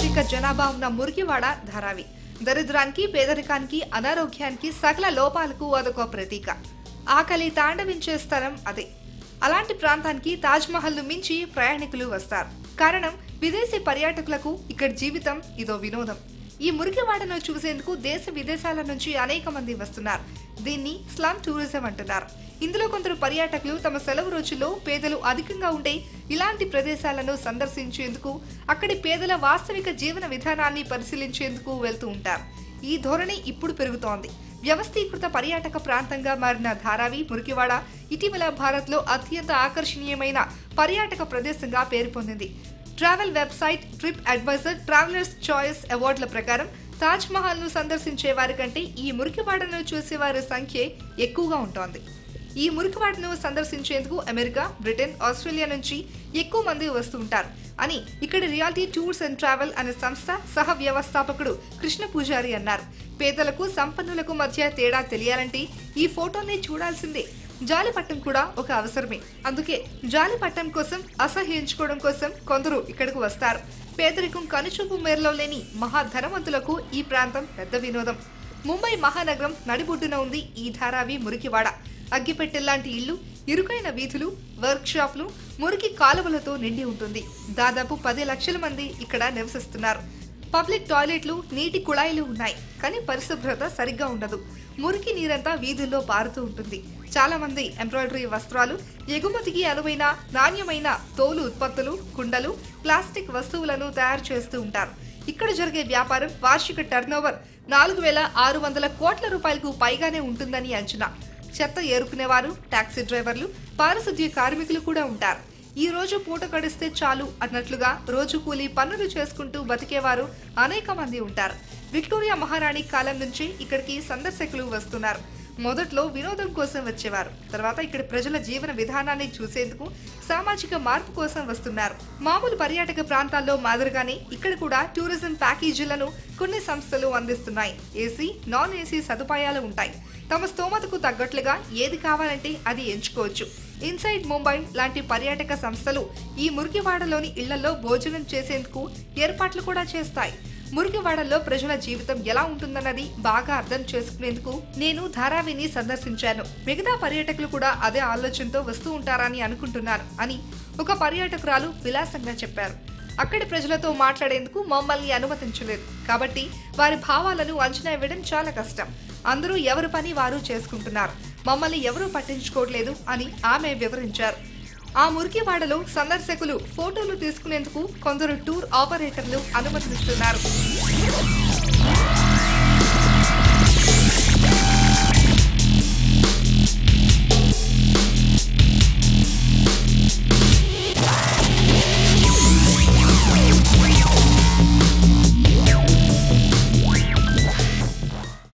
అత్యధిక జనాభా ఉన్న మురికివాడ ధారావి దరిద్రానికి పేదరికానికి అనారోగ్యానికి సకల లోపాలకు అదొక ప్రతీక ఆకలి తాండవించే స్థలం అదే అలాంటి ప్రాంతానికి తాజ్ మహల్ మించి ప్రయాణికులు వస్తారు కారణం విదేశీ పర్యాటకులకు ఇక్కడ జీవితం ఇదో వినోదం ఈ మురికివాడను చూసేందుకు దేశ విదేశాల నుంచి అనేక మంది వస్తున్నారు దీన్ని స్లమ్ టూరిజం అంటున్నారు ఇందులో కొందరు పర్యాటకులు తమ సెలవు రోజుల్లో పేదలు అధికంగా ఉండే ఇలాంటి ప్రదేశాలను సందర్శించేందుకు అక్కడి పేదల వాస్తవిక జీవన విధానాన్ని పరిశీలించేందుకు వెళ్తూ ఉంటారు ఈ ధోరణి ఇప్పుడు పెరుగుతోంది వ్యవస్థీకృత పర్యాటక ప్రాంతంగా మారిన ధారావి మురికివాడ ఇటీవల భారత్లో అత్యంత ఆకర్షణీయమైన పర్యాటక ప్రదేశంగా పేరు పొందింది travel website TripAdvisor Travellers Choice అవార్డుల ప్రకారం తాజ్ మహల్ ను సందర్శించే వారి కంటే ఈ మురికివాడను చూసేవారి సంఖ్య ఎక్కువగా ఉంటోంది ఈ మురికివాడను సందర్శించేందుకు అమెరికా బ్రిటన్ ఆస్ట్రేలియా నుంచి ఎక్కువ మంది వస్తూ ఉంటారు అని ఇక్కడ రియాలిటీ టూర్స్ అండ్ ట్రావెల్ అనే సంస్థ సహ వ్యవస్థాపకుడు కృష్ణ పూజారి అన్నారు పేదలకు సంపన్నులకు మధ్య తేడా తెలియాలంటే ఈ ఫోటోని చూడాల్సిందే జాలిపట్టం కూడా ఒక అవసరమే అందుకే జాలిపట్టం కోసం అసహ్యించుకోవడం కోసం కొందరు ఇక్కడకు వస్తారు పేదరికం కనుచూపు మేరలో లేని మహాధనవంతులకు ఈ ప్రాంతం పెద్ద వినోదం ముంబై మహానగరం నడిబొడ్డున ఉంది ఈ ధారావి మురికివాడ అగ్గిపెట్టెల్లాంటి ఇల్లు ఇరుకైన వీధులు వర్క్ షాప్లు మురికి కాలువలతో నిండి ఉంటుంది దాదాపు పది లక్షల మంది ఇక్కడ నివసిస్తున్నారు పబ్లిక్ టాయిలెట్లు నీటి కుళాయిలు ఉన్నాయి కానీ పరిశుభ్రత సరిగ్గా ఉండదు మురికి నీరంతా వీధుల్లో పారుతూ ఉంటుంది చాలా మంది ఎంబ్రాయిడరీ వస్త్రాలు ఎగుమతికి అనువైన నాణ్యమైన తోలు ఉత్పత్తులు కుండలు ప్లాస్టిక్ వస్తువులను తయారు చేస్తూ ఉంటారు ఇక్కడ జరిగే వ్యాపారం వార్షిక టర్నోవర్ నాలుగు వేల ఆరు వందల కోట్ల రూపాయలకు పైగానే ఉంటుందని అంచనా చెత్త ఏరుకునేవారు టాక్సీ డ్రైవర్లు పారిశుద్ధ్య కార్మికులు కూడా ఉంటారు ఈ రోజు పూట గడిస్తే చాలు అన్నట్లుగా రోజు కూలీ పనులు చేసుకుంటూ బతికేవారు అనేక మంది ఉంటారు విక్టోరియా మహారాణి కాలం నుంచి ఇక్కడికి సందర్శకులు వస్తున్నారు మొదట్లో వినోదం కోసం వచ్చేవారు తర్వాత ఇక్కడ ప్రజల జీవన విధానాన్ని చూసేందుకు సామాజిక మార్పు కోసం వస్తున్నారు మామూలు పర్యాటక ప్రాంతాల్లో మాదిరిగానే ఇక్కడ కూడా టూరిజం ప్యాకేజీలను కొన్ని సంస్థలు అందిస్తున్నాయి ఏసీ నాన్ ఏసీ సదుపాయాలు ఉంటాయి తమ స్తోమతకు తగ్గట్లుగా ఏది కావాలంటే అది ఎంచుకోవచ్చు ఇన్సైడ్ ముంబై లాంటి పర్యాటక సంస్థలు ఈ మురికివాడలోని ఇళ్లలో భోజనం చేసేందుకు ఏర్పాట్లు కూడా చేస్తాయి మురికివాడల్లో ప్రజల జీవితం ఎలా ఉంటుందన్నది బాగా అర్థం చేసుకునేందుకు నేను ధారావిని సందర్శించాను మిగతా పర్యాటకులు కూడా అదే ఆలోచనతో వస్తూ ఉంటారని అనుకుంటున్నారు అని ఒక పర్యాటకురాలు విలాసంగా చెప్పారు అక్కడి ప్రజలతో మాట్లాడేందుకు మమ్మల్ని అనుమతించలేదు కాబట్టి వారి భావాలను అంచనా వేయడం చాలా కష్టం అందరూ ఎవరి పని వారు చేసుకుంటున్నారు మమ్మల్ని ఎవరూ పట్టించుకోవట్లేదు అని ఆమె వివరించారు ఆ మురికివాడలో సందర్శకులు ఫోటోలు తీసుకునేందుకు కొందరు టూర్ ఆపరేటర్లు అనుమతిస్తున్నారు